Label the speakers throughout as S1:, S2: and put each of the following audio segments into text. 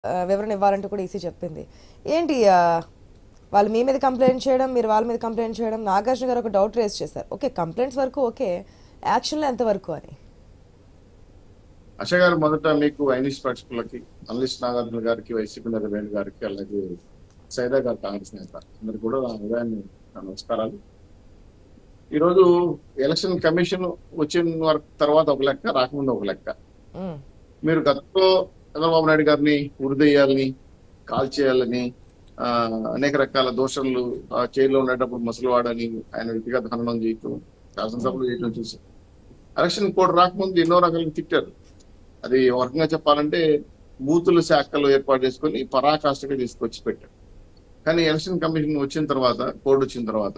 S1: ఆ, వివరణ ఇవ్వాలంటూ కూడా ఈసీ చెప్పింది ఏంటి ఆ, వాళ్ళు మీ మీద కంప్లైంట్ చేయడం మీరు వాళ్ళ మీద కంప్లైంట్ చేయడం నాగార్జున గారు ఒక డౌట్ రేస్ చేశారు ఓకే కంప్లైంట్స్ వరకు ఓకే యాక్షన్లో ఎంతవరకు అని
S2: ఆశ గారు మొదట మీకు ఐనిష్ ప్రేక్షకులకి అనలిస్ట్ నాగార్జున గారికి వైసీపీ నేత వేణు గారికి అలాగే సైదా గారు కాంగ్రెస్ నేత అందరు కూడా నా ఉదయాన్ని నా నమస్కారాలు ఈరోజు ఎలక్షన్ కమిషన్ వచ్చిన వరకు తర్వాత ఒక లెక్క రాకముందు ఒక లెక్క
S1: ఉమ్,
S2: మీరు గతంలో చంద్రబాబు నాయుడు గారిని ఉరిదయ్యాలని కాల్ చేయాలని ఆ, అనేక రకాల దోషణలు ఆ, జైల్లో ఉండేటప్పుడు ముసలివాడని ఆయన వ్యక్తిగత హననం చేయటం శాసనసభలో చేయటం చూసి ఎలక్షన్ కోడ్ రాకముందు ఎన్నో రకాలుగా తిట్టారు అది ఒక రకంగా చెప్పాలంటే బూతుల శాఖలు ఏర్పాటు చేసుకొని పరాకాష్ఠగా తీసుకొచ్చి పెట్టారు కానీ ఎలక్షన్ కమిషన్ వచ్చిన తర్వాత కోడ్ వచ్చిన తర్వాత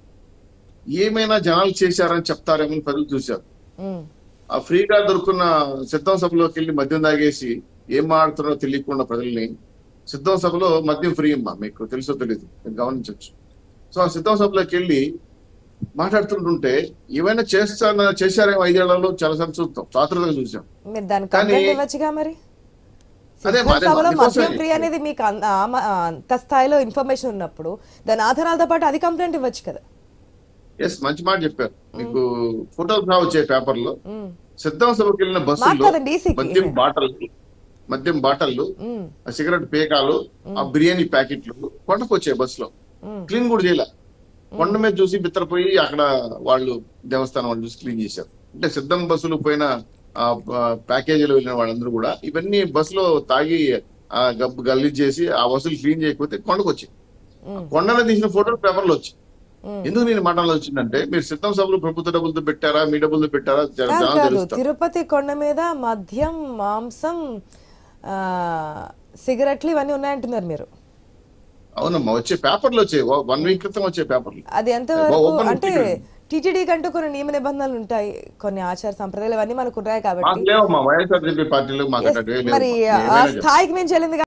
S2: ఏమైనా జనాలు చేశారని చెప్తారేమో అని ప్రజలు చూశారు
S1: ఉమ్,
S2: ఆ ఫ్రీగా దొరుకున్న సిద్ధం సభలోకి వెళ్ళి మద్యం తాగేసి ఏం మాడుతున్నారో తెలియకుండా ప్రజల్ని సిద్ధం సభలో మద్యం ఫ్రీ అమ్మా మీకు తెలుసో తెలీదు మీరు గమనించవచ్చు సో ఆ సిద్ధం సభలోకి వెళ్ళి మాట్లాడుతుంటుంటే ఏమైనా చేస్తా చేశారేమో ఐదేళ్లలో చాలాసార్లు చూస్తాం చాతుర్యంగా చూసాం
S1: మీరు దాని
S2: కానీ-
S1: కంప్లైంట్ ఇవ్వచ్చుగా మరి
S2: అదే,
S1: సిద్ధం
S2: అదే,
S1: సభలో
S2: అందుకోసమే.
S1: మద్యం ఫ్రీ అనేది మీకు అంత ఆమ- అంత స్థాయిలో ఇన్ఫర్మేషన్ ఉన్నప్పుడు దాని ఆధారాలతో పాటు అది కంప్లైంట్ ఇవ్వచ్చు కదా
S2: ఎస్ మంచి మాట చెప్పారు మీకు ఫోటోలు రా వచ్చే పేపర్ లో
S1: ఉమ్,
S2: సిద్ధం సభకి వెళ్ళిన బస్సుల్లో
S1: మాట్లాడండి ఈసీకి.
S2: మద్యం బాటలు మద్యం బాటళ్ళు
S1: ఉమ్,
S2: ఆ సిగరెట్ పేకాలు ఆ బిర్యానీ ప్యాకెట్లు కొండకు వచ్చాయి బస్సులో
S1: ఉమ్,
S2: క్లీన్ కూడా చేయలే కొండ మీద చూసి బిత్తరపోయి అక్కడ వాళ్ళు దేవస్థానం వాళ్ళు చూసి క్లీన్ చేశారు అంటే సిద్ధం బస్సులు పోయిన ఆ ప- ప్యాకేజీలు వెళ్ళిన వాళ్ళందరూ కూడా ఇవన్నీ బస్సులో తాగి ఆ గబ్బు గల్లీజ్ చేసి ఆ బస్సులు క్లీన్ చేయకపోతే కొండకు వచ్చాయి
S1: ఉమ్,
S2: కొండలో తీసిన ఫోటోలు పేపర్లో వచ్చాయి
S1: ఉమ్.
S2: ఎందుకు నేను మాటలు వచ్చిందంటే మీరు సిద్ధం సభలు ప్రభుత్వ డబ్బులతో పెట్టారా మీ డబ్బులతో పెట్టారా జన-
S1: కాదు
S2: జనాలు
S1: కాదు
S2: తెలుస్తారు
S1: తిరుపతి కొండ మీద మద్యం మాంసం ఆ, సిగరెట్లు ఇవన్నీ ఉన్నాయంటున్నారు మీరు
S2: అవునమ్మా వచ్చే పేపర్లు వచ్చాయి వన్ వీక్ క్రితం వచ్చే పేపర్లు
S1: అది ఎంతవరకు
S2: ఓపెన్
S1: అంటే
S2: టికెట్.
S1: టీటీడీ కంటూ కొన్ని నియమ నిబంధనలు ఉంటాయి కొన్ని ఆచార సంప్రదాయాలు ఇవన్నీ మనకు ఉన్నాయి కాబట్టి
S2: మాకు లేవమ్మా వైఎస్ఆర్సీపీ పార్టీలు మాకు
S1: Yes,
S2: అట్లాంటివి లేవు.
S1: మరి
S2: ఏమైనా
S1: ఆ
S2: చెప్పు.
S1: స్థాయికి మించి వెళ్ళింది